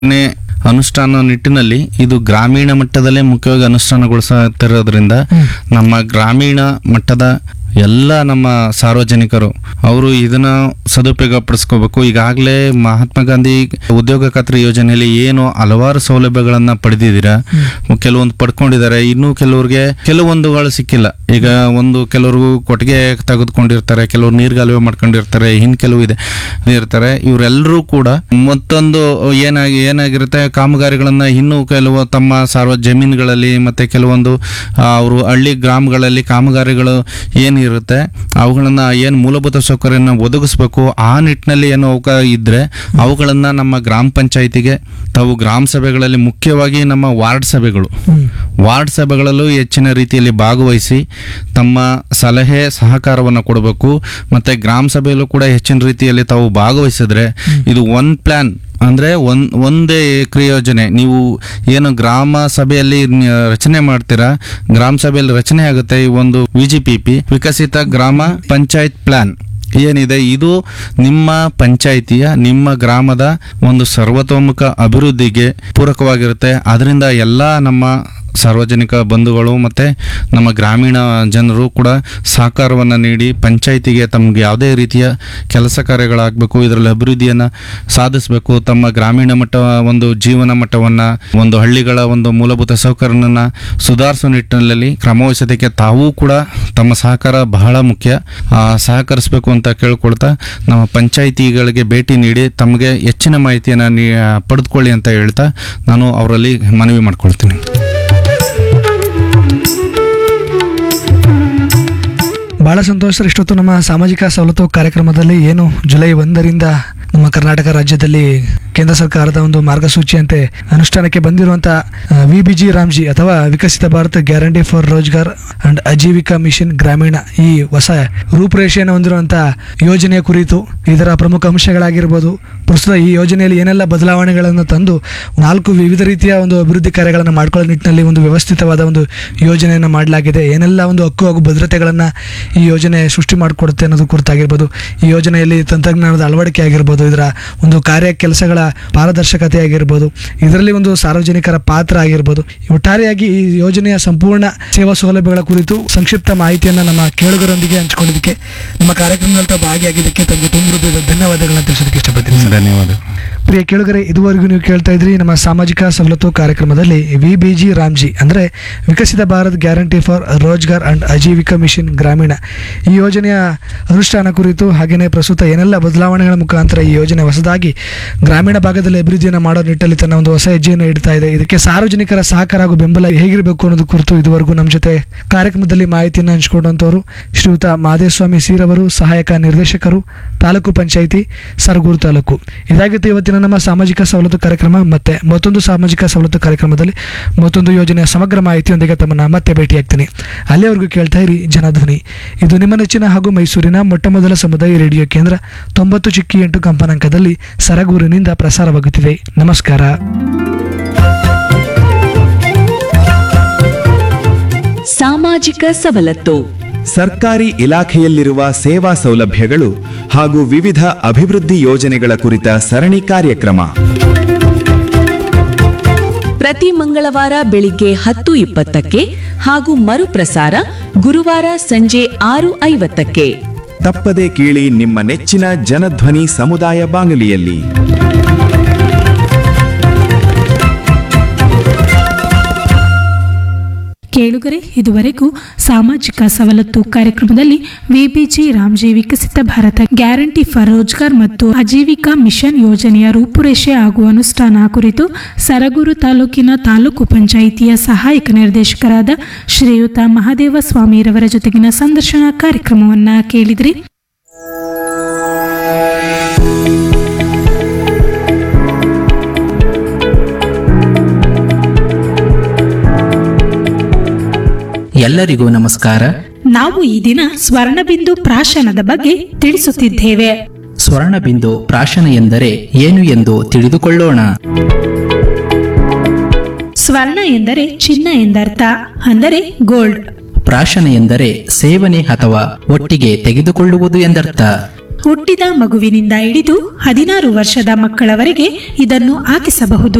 ನೇ ಅನುಷ್ಠಾನ ನಿಟ್ಟಿನಲ್ಲಿ ಇದು ಗ್ರಾಮೀಣ ಮಟ್ಟದಲ್ಲೇ ಮುಖ್ಯವಾಗಿ ಅನುಷ್ಠಾನಗೊಳಿಸುತ್ತಿರೋದ್ರಿಂದ ನಮ್ಮ ಗ್ರಾಮೀಣ ಮಟ್ಟದ ಎಲ್ಲ ನಮ್ಮ ಸಾರ್ವಜನಿಕರು ಅವರು ಇದನ್ನ ಸದುಪಯೋಗ ಪಡಿಸ್ಕೋಬೇಕು ಈಗಾಗಲೇ ಮಹಾತ್ಮ ಗಾಂಧಿ ಉದ್ಯೋಗ ಖಾತ್ರಿ ಯೋಜನೆಯಲ್ಲಿ ಏನು ಹಲವಾರು ಸೌಲಭ್ಯಗಳನ್ನ ಪಡೆದಿದ್ದೀರಾ ಕೆಲವೊಂದು ಪಡ್ಕೊಂಡಿದ್ದಾರೆ ಇನ್ನು ಕೆಲವ್ರಿಗೆ ಕೆಲವೊಂದುಗಳು ಸಿಕ್ಕಿಲ್ಲ ಈಗ ಒಂದು ಕೆಲವರು ಕೊಟ್ಟಿಗೆ ತೆಗೆದುಕೊಂಡಿರ್ತಾರೆ ಕೆಲವರು ನೀರ್ಗಾಲುವೆ ಮಾಡ್ಕೊಂಡಿರ್ತಾರೆ ಇನ್ ಕೆಲವು ಇದೆ ಇರ್ತಾರೆ ಇವರೆಲ್ಲರೂ ಕೂಡ ಮತ್ತೊಂದು ಏನಾಗಿ ಏನಾಗಿರುತ್ತೆ ಕಾಮಗಾರಿಗಳನ್ನ ಇನ್ನೂ ಕೆಲವು ತಮ್ಮ ಸಾರ್ವ ಜಮೀನುಗಳಲ್ಲಿ ಮತ್ತೆ ಕೆಲವೊಂದು ಅವರು ಹಳ್ಳಿ ಗ್ರಾಮಗಳಲ್ಲಿ ಕಾಮಗಾರಿಗಳು ಏನಿರುತ್ತೆ ಅವುಗಳನ್ನ ಏನು ಮೂಲಭೂತ ಸೌಕರ್ಯನ ಒದಗಿಸ್ಬೇಕು ಆ ನಿಟ್ಟಿನಲ್ಲಿ ಏನು ಅವಕ ಇದ್ರೆ ಅವುಗಳನ್ನ ನಮ್ಮ ಗ್ರಾಮ ಪಂಚಾಯಿತಿಗೆ ತಾವು ಗ್ರಾಮ ಸಭೆಗಳಲ್ಲಿ ಮುಖ್ಯವಾಗಿ ನಮ್ಮ ವಾರ್ಡ್ ಸಭೆಗಳು ವಾರ್ಡ್ ಸಭೆಗಳಲ್ಲೂ ಹೆಚ್ಚಿನ ರೀತಿಯಲ್ಲಿ ಭಾಗವಹಿಸಿ ತಮ್ಮ ಸಲಹೆ ಸಹಕಾರವನ್ನು ಕೊಡಬೇಕು ಮತ್ತೆ ಗ್ರಾಮ ಸಭೆಯಲ್ಲೂ ಕೂಡ ಹೆಚ್ಚಿನ ರೀತಿಯಲ್ಲಿ ತಾವು ಭಾಗವಹಿಸಿದ್ರೆ ಇದು ಒನ್ ಪ್ಲಾನ್ ಅಂದ್ರೆ ಒಂದ್ ಒಂದೇ ಕ್ರಿಯೋಜನೆ ನೀವು ಏನು ಗ್ರಾಮ ಸಭೆಯಲ್ಲಿ ನ- ರಚನೆ ಮಾಡ್ತೀರಾ ಗ್ರಾಮ ಸಭೆಯಲ್ಲಿ ರಚನೆ ಆಗುತ್ತೆ ಈ ಒಂದು V G P P Viksit Gram panchayat plan ಏನಿದೆ ಇದು ನಿಮ್ಮ ಪಂಚಾಯಿತಿಯ ನಿಮ್ಮ ಗ್ರಾಮದ ಒಂದು ಸರ್ವತೋಮುಖ ಅಭಿವೃದ್ಧಿಗೆ ಪೂರಕವಾಗಿರುತ್ತೆ ಅದರಿಂದ ಎಲ್ಲ ನಮ್ಮ ಸಾರ್ವಜನಿಕ ಬಂಧುಗಳು ಮತ್ತು ನಮ್ಮ ಗ್ರಾಮೀಣ ಜನರು ಕೂಡ ಸಹಕಾರವನ್ನು ನೀಡಿ ಪಂಚಾಯಿತಿಗೆ ತಮಗೆ ಯಾವುದೇ ರೀತಿಯ ಕೆಲಸ ಕಾರ್ಯಗಳಾಗಬೇಕು ಇದರಲ್ಲಿ ಅಭಿವೃದ್ಧಿಯನ್ನು ಸಾಧಿಸಬೇಕು ತಮ್ಮ ಗ್ರಾಮೀಣ ಮಟ್ಟ ಒಂದು ಜೀವನ ಮಟ್ಟವನ್ನು ಒಂದು ಹಳ್ಳಿಗಳ ಒಂದು ಮೂಲಭೂತ ಸೌಕರ್ಯನ ಸುಧಾರಿಸುವ ನಿಟ್ಟಿನಲ್ಲಿ ಕ್ರಮವಹಿಸೋದಕ್ಕೆ ತಾವೂ ಕೂಡ ತಮ್ಮ ಸಹಕಾರ ಬಹಳ ಮುಖ್ಯ ಆ, ಸಹಕರಿಸಬೇಕು ಅಂತ ಕೇಳ್ಕೊಳ್ತಾ ನಮ್ಮ ಪಂಚಾಯಿತಿಗಳಿಗೆ ಭೇಟಿ ನೀಡಿ ತಮಗೆ ಹೆಚ್ಚಿನ ಮಾಹಿತಿಯನ್ನು ನೀ ಪಡೆದುಕೊಳ್ಳಿ ಅಂತ ಹೇಳ್ತಾ ನಾನು ಅವರಲ್ಲಿ ಮನವಿ ಮಾಡ್ಕೊಳ್ತೀನಿ ಬಹಳ ಸಂತೋಷ ಸರ್ ಇಷ್ಟೊತ್ತು ನಮ್ಮ ಸಾಮಾಜಿಕ ಸವಲತ್ತು ಕಾರ್ಯಕ್ರಮದಲ್ಲಿ ಏನು ಜುಲೈ ಒಂದರಿಂದ ನಮ್ಮ ಕರ್ನಾಟಕ ರಾಜ್ಯದಲ್ಲಿ ಕೇಂದ್ರ ಸರ್ಕಾರದ ಒಂದು ಮಾರ್ಗಸೂಚಿಯಂತೆ ಅನುಷ್ಠಾನಕ್ಕೆ ಬಂದಿರುವಂಥ ವಿ ಬಿ ಜಿ ರಾಮ್ಜಿ ಅಥವಾ Viksit Bharat guarantee for Rozgar and Ajeevika mission Gramin ಈ ಹೊಸ ರೂಪುರೇಷೆಯನ್ನು ಹೊಂದಿರುವಂಥ ಯೋಜನೆಯ ಕುರಿತು ಇದರ ಪ್ರಮುಖ ಅಂಶಗಳಾಗಿರ್ಬೋದು ಪ್ರಸ್ತುತ ಈ ಯೋಜನೆಯಲ್ಲಿ ಏನೆಲ್ಲ ಬದಲಾವಣೆಗಳನ್ನು ತಂದು ನಾಲ್ಕು ವಿವಿಧ ರೀತಿಯ ಒಂದು ಅಭಿವೃದ್ಧಿ ಕಾರ್ಯಗಳನ್ನು ಮಾಡ್ಕೊಳ್ಳೋ ನಿಟ್ಟಿನಲ್ಲಿ ಒಂದು ವ್ಯವಸ್ಥಿತವಾದ ಒಂದು ಯೋಜನೆಯನ್ನು ಮಾಡಲಾಗಿದೆ ಏನೆಲ್ಲ ಒಂದು ಹಕ್ಕು ಹಾಗೂ ಭದ್ರತೆಗಳನ್ನು ಈ ಯೋಜನೆ ಸೃಷ್ಟಿ ಮಾಡಿಕೊಡುತ್ತೆ ಅನ್ನೋದು ಕುರಿತಾಗಿರ್ಬೋದು ಈ ಯೋಜನೆಯಲ್ಲಿ ತಂತ್ರಜ್ಞಾನದ ಅಳವಡಿಕೆ ಆಗಿರ್ಬೋದು ಇದರ ಒಂದು ಕಾರ್ಯ ಕೆಲಸಗಳ ಪಾರದರ್ಶಕತೆ ಆಗಿರ್ಬೋದು ಇದರಲ್ಲಿ ಒಂದು ಸಾರ್ವಜನಿಕರ ಪಾತ್ರ ಆಗಿರ್ಬೋದು ಒಟ್ಟಾರೆಯಾಗಿ ಈ ಯೋಜನೆಯ ಸಂಪೂರ್ಣ ಸೇವಾ ಸೌಲಭ್ಯಗಳ ಕುರಿತು ಸಂಕ್ಷಿಪ್ತ ಮಾಹಿತಿಯನ್ನು ನಮ್ಮ ಕೇಳುಗರೊಂದಿಗೆ ಹಂಚಿಕೊಂಡಿದ್ದಕ್ಕೆ ನಮ್ಮ ಕಾರ್ಯಕ್ರಮದಲ್ಲಿ ತಾವು ಭಾಗಿಯಾಗಿದ್ದಕ್ಕೆ ತಮಗೆ ತುಂಬ ಹೃದಯದ ಧನ್ಯವಾದಗಳನ್ನ ತಿಳಿಸೋದಕ್ಕೆ ಇಷ್ಟಪಡ್ತೀನಿ ಸರ್ ಧನ್ಯವಾದ ಪ್ರಿಯ ಕೇಳುಗರೆ ಇದುವರೆಗೂ ನೀವು ಕೇಳ್ತಾ ಇದ್ರಿ ನಮ್ಮ ಸಾಮಾಜಿಕ ಸವಲತ್ತು ಕಾರ್ಯಕ್ರಮದಲ್ಲಿ ವಿ ಬಿ ಜಿ ರಾಮ್ಜಿ ಅಂದರೆ Viksit Bharat guarantee for Rozgar and Ajeevika mission Gramin ಈ ಯೋಜನೆಯ ಅನುಷ್ಠಾನ ಕುರಿತು ಹಾಗೆಯೇ ಪ್ರಸ್ತುತ ಏನೆಲ್ಲ ಬದಲಾವಣೆಗಳ ಮುಖಾಂತರ ಈ ಯೋಜನೆ ಹೊಸದಾಗಿ ಗ್ರಾಮೀಣ ಭಾಗದಲ್ಲಿ ಅಭಿವೃದ್ಧಿಯನ್ನು ಮಾಡೋ ನಿಟ್ಟಲ್ಲಿ ತನ್ನ ಒಂದು ಹೊಸ ಹೆಜ್ಜೆಯನ್ನು ಇಡ್ತಾ ಇದೆ ಇದಕ್ಕೆ ಸಾರ್ವಜನಿಕರ ಸಹಕಾರ ಹಾಗೂ ಬೆಂಬಲ ಹೇಗಿರಬೇಕು ಅನ್ನೋದು ಕುರಿತು ಇದುವರೆಗೂ ನಮ್ಮ ಜೊತೆ ಕಾರ್ಯಕ್ರಮದಲ್ಲಿ ಮಾಹಿತಿಯನ್ನು ಹಂಚಿಕೊಂಡಂತವರು ಶ್ರೀಯುತ ಮಾದೇಸ್ವಾಮಿ ಸೀರವರು ಸಹಾಯಕ ನಿರ್ದೇಶಕರು ತಾಲೂಕು ಪಂಚಾಯಿತಿ ಸರಗೂರು ತಾಲೂಕು ಇದಾಗಿತ್ತು ಇವತ್ತಿನ ನಮ್ಮ ಸಾಮಾಜಿಕ ಸವಲತ್ತು ಕಾರ್ಯಕ್ರಮ ಮತ್ತೆ ಮತ್ತೊಂದು ಸಾಮಾಜಿಕ ಸವಲತ್ತು ಕಾರ್ಯಕ್ರಮದಲ್ಲಿ ಮತ್ತೊಂದು ಯೋಜನೆಯ ಸಮಗ್ರ ಮಾಹಿತಿಯೊಂದಿಗೆ ತಮ್ಮನ್ನ ಮತ್ತೆ ಭೇಟಿಯಾಗ್ತೀನಿ ಅಲ್ಲಿಯವರೆಗೂ ಕೇಳ್ತಾ ಇರಿ ಜನಧ್ವನಿ ಇದು ನಿಮ್ಮ ನೆಚ್ಚಿನ ಹಾಗೂ ಮೈಸೂರಿನ ಮೊಟ್ಟ ಮೊದಲ ಸಮುದಾಯ ರೇಡಿಯೋ ಕೇಂದ್ರ ತೊಂಬತ್ತು ಚಿಕ್ಕಿ ಎಂಟು ಕಂಪನಾಂಕದಲ್ಲಿ ಸರಗೂರಿನಿಂದ ಪ್ರಸಾರವಾಗುತ್ತಿದೆ ನಮಸ್ಕಾರ ಸಾಮಾಜಿಕ ಸವಲತ್ತು ಸರ್ಕಾರಿ ಇಲಾಖೆಯಲ್ಲಿರುವ ಸೇವಾ ಸೌಲಭ್ಯಗಳು ಹಾಗೂ ವಿವಿಧ ಅಭಿವೃದ್ಧಿ ಯೋಜನೆಗಳ ಕುರಿತ ಸರಣಿ ಕಾರ್ಯಕ್ರಮ ಪ್ರತಿ ಮಂಗಳವಾರ ಬೆಳಿಗ್ಗೆ ಹತ್ತು ಇಪ್ಪತ್ತಕ್ಕೆ ಹಾಗೂ ಮರುಪ್ರಸಾರ ಗುರುವಾರ ಸಂಜೆ ಆರು ಐವತ್ತಕ್ಕೆ ತಪ್ಪದೆ ಕೇಳಿ ನಿಮ್ಮ ನೆಚ್ಚಿನ ಜನಧ್ವನಿ ಸಮುದಾಯ ಬಾನುಲಿಯಲ್ಲಿ ಕೇಳುಗರೆ ಇದುವರೆಗೂ ಸಾಮಾಜಿಕ ಸವಲತ್ತು ಕಾರ್ಯಕ್ರಮದಲ್ಲಿ VBG Ramji Viksit Bharat guarantee for Rozgar ಮತ್ತು ಆಜೀವಿಕಾ ಮಿಷನ್ ಯೋಜನೆಯ ರೂಪುರೇಷೆ ಹಾಗೂ ಅನುಷ್ಠಾನ ಕುರಿತು ಸರಗೂರು ತಾಲೂಕಿನ ತಾಲೂಕು ಪಂಚಾಯಿತಿಯ ಸಹಾಯಕ ನಿರ್ದೇಶಕರಾದ ಶ್ರೀಯುತ ಮಹಾದೇವ ಸ್ವಾಮಿರವರ ಜೊತೆಗಿನ ಸಂದರ್ಶನ ಕಾರ್ಯಕ್ರಮವನ್ನ ಕೇಳಿದ್ರಿ ಎಲ್ಲರಿಗೂ ನಮಸ್ಕಾರ ನಾವು ಈ ದಿನ ಸ್ವರ್ಣಬಿಂದು ಪ್ರಾಶನದ ಬಗ್ಗೆ ತಿಳಿಸುತ್ತಿದ್ದೇವೆ ಸ್ವರ್ಣಬಿಂದು ಪ್ರಾಶನ ಎಂದರೆ ಏನು ಎಂದು ತಿಳಿದುಕೊಳ್ಳೋಣ ಸ್ವರ್ಣ ಎಂದರೆ ಚಿನ್ನ ಎಂದರ್ಥ ಅಂದರೆ ಗೋಲ್ಡ್ ಪ್ರಾಶನ ಎಂದರೆ ಸೇವನೆ ಅಥವಾ ಒಟ್ಟಿಗೆ ತೆಗೆದುಕೊಳ್ಳುವುದು ಎಂದರ್ಥ ಹುಟ್ಟಿದ ಮಗುವಿನಿಂದ ಹಿಡಿದು ಹದಿನಾರು ವರ್ಷದ ಮಕ್ಕಳವರೆಗೆ ಇದನ್ನು ಹಾಕಿಸಬಹುದು